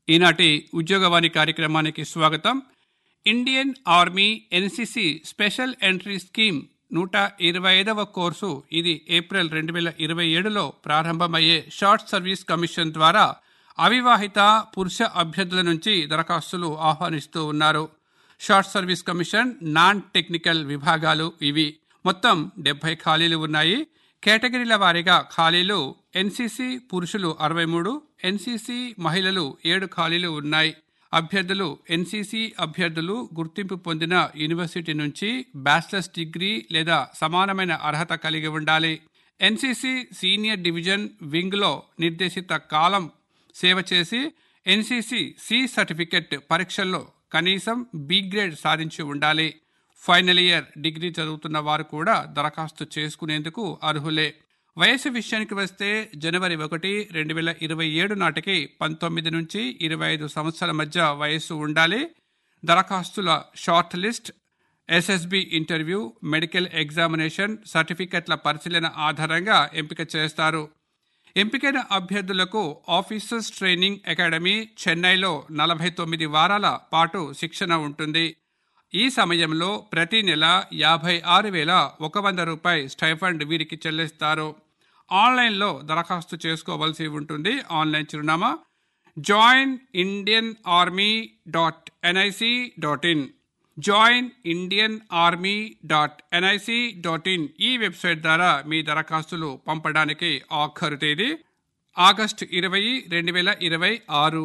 ఈనాటి ఉద్యోగవాణి కార్యక్రమానికి స్వాగతం Indian army NCC special entry scheme నూట ఇరవై ఐదవ కోర్సు ఇది ఏప్రిల్ రెండు వేల ఇరవై ఏడులో ప్రారంభమయ్యే షార్ట్ సర్వీస్ కమిషన్ ద్వారా అవివాహిత పురుష అభ్యర్థుల నుంచి దరఖాస్తులు ఆహ్వానిస్తూ ఉన్నారు short service commission non technical విభాగాలు ఇవి మొత్తం డెబ్బై ఖాళీలు ఉన్నాయి కేటగిరీల వారీగా ఖాళీలు ఎన్సీసీ పురుషులు అరవై మూడు ఎన్సీసీ మహిళలు ఏడు ఖాళీలు ఉన్నాయి అభ్యర్థులు ఎన్సీసీ అభ్యర్థులు గుర్తింపు పొందిన యూనివర్సిటీ నుంచి బ్యాచిలర్స్ డిగ్రీ లేదా సమానమైన అర్హత కలిగి ఉండాలి ఎన్సీసీ సీనియర్ డివిజన్ వింగ్లో నిర్దేశిత కాలం సేవ చేసి ఎన్సీసీ సి సర్టిఫికెట్ పరీక్షల్లో కనీసం బి గ్రేడ్ సాధించి ఉండాలి ఫైనల్ ఇయర్ డిగ్రీ చదువుతున్న వారు కూడా దరఖాస్తు చేసుకునేందుకు అర్హులే వయసు విషయానికి వస్తే జనవరి ఒకటి రెండు వేల ఇరవై ఏడు నాటికి పంతొమ్మిది నుంచి ఇరవై ఐదు సంవత్సరాల మధ్య వయస్సు ఉండాలి దరఖాస్తుల short list SSB interview medical examination సర్టిఫికెట్ల పరిశీలన ఆధారంగా ఎంపిక చేస్తారు ఎంపికైన అభ్యర్థులకు ఆఫీసర్స్ ట్రైనింగ్ అకాడమీ చెన్నైలో నలభై తొమ్మిది వారాల పాటు శిక్షణ ఉంటుంది ఈ సమయంలో ప్రతి నెల యాభై ఆరు వేల ఒక వంద రూపాయి స్టైఫండ్ వీరికి చెల్లిస్తారు ఆన్లైన్లో దరఖాస్తు చేసుకోవాల్సి ఉంటుంది ఆన్లైన్ చిరునామా join Indian army dot NIC dot in join Indian army dot NIC dot in ఈ వెబ్సైట్ ద్వారా మీ దరఖాస్తులు పంపడానికి ఆఖరు తేదీ ఆగస్టు ఇరవై రెండు వేల ఇరవై ఆరు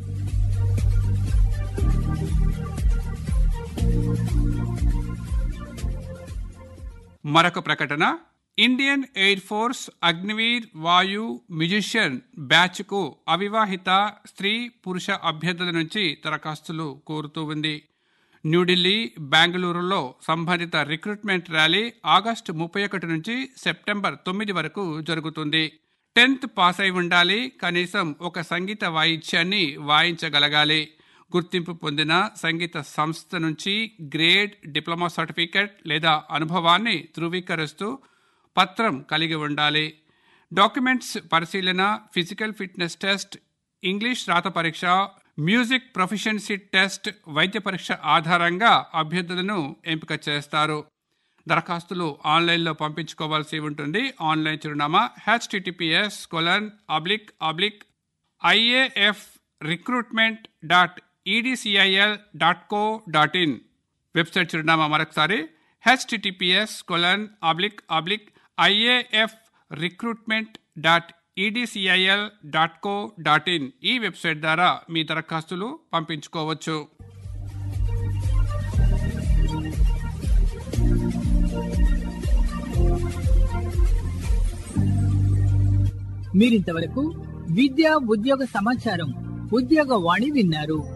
మరొక ప్రకటన ఇండియన్ ఎయిర్ ఫోర్స్ అగ్నివీర్ వాయు మ్యూజిషియన్ బ్యాచ్కు అవివాహిత స్త్రీ పురుష అభ్యర్థుల నుంచి దరఖాస్తులు కోరుతూ ఉంది న్యూఢిల్లీ బెంగళూరులో సంబంధిత రిక్రూట్మెంట్ ర్యాలీ ఆగస్టు ముప్పై ఒకటి నుంచి సెప్టెంబర్ తొమ్మిది వరకు జరుగుతుంది టెన్త్ పాస్ అయి ఉండాలి కనీసం ఒక సంగీత వాయిద్యాన్ని వాయించగలగాలి గుర్తింపు పొందిన సంగీత సంస్థ నుంచి గ్రేడ్ డిప్లొమా సర్టిఫికెట్ లేదా అనుభవాన్ని ధృవీకరిస్తూ పత్రం కలిగి ఉండాలి డాక్యుమెంట్స్ పరిశీలన ఫిజికల్ ఫిట్నెస్ టెస్ట్ ఇంగ్లీష్ రాత పరీక్ష మ్యూజిక్ ప్రొఫిషియన్సీ టెస్ట్ వైద్య పరీక్ష ఆధారంగా అభ్యర్థులను ఎంపిక చేస్తారు దరఖాస్తులు ఆన్లైన్లో పంపించుకోవాల్సి ఉంటుంది ఆన్లైన్ చిరునామా HTTPS colon oblique oblique IAF recruitment dot EDCIL dot co dot in website చిరునామా మరొకసారి HTTPS colon oblique oblique IAF recruitment dot EDCIL dot co dot in ఈ వెబ్సైట్ ద్వారా మీ దరఖాస్తులు పంపించుకోవచ్చు మీరింతవరకు విద్యా ఉద్యోగ సమాచారం ఉద్యోగ వాణి విన్నారు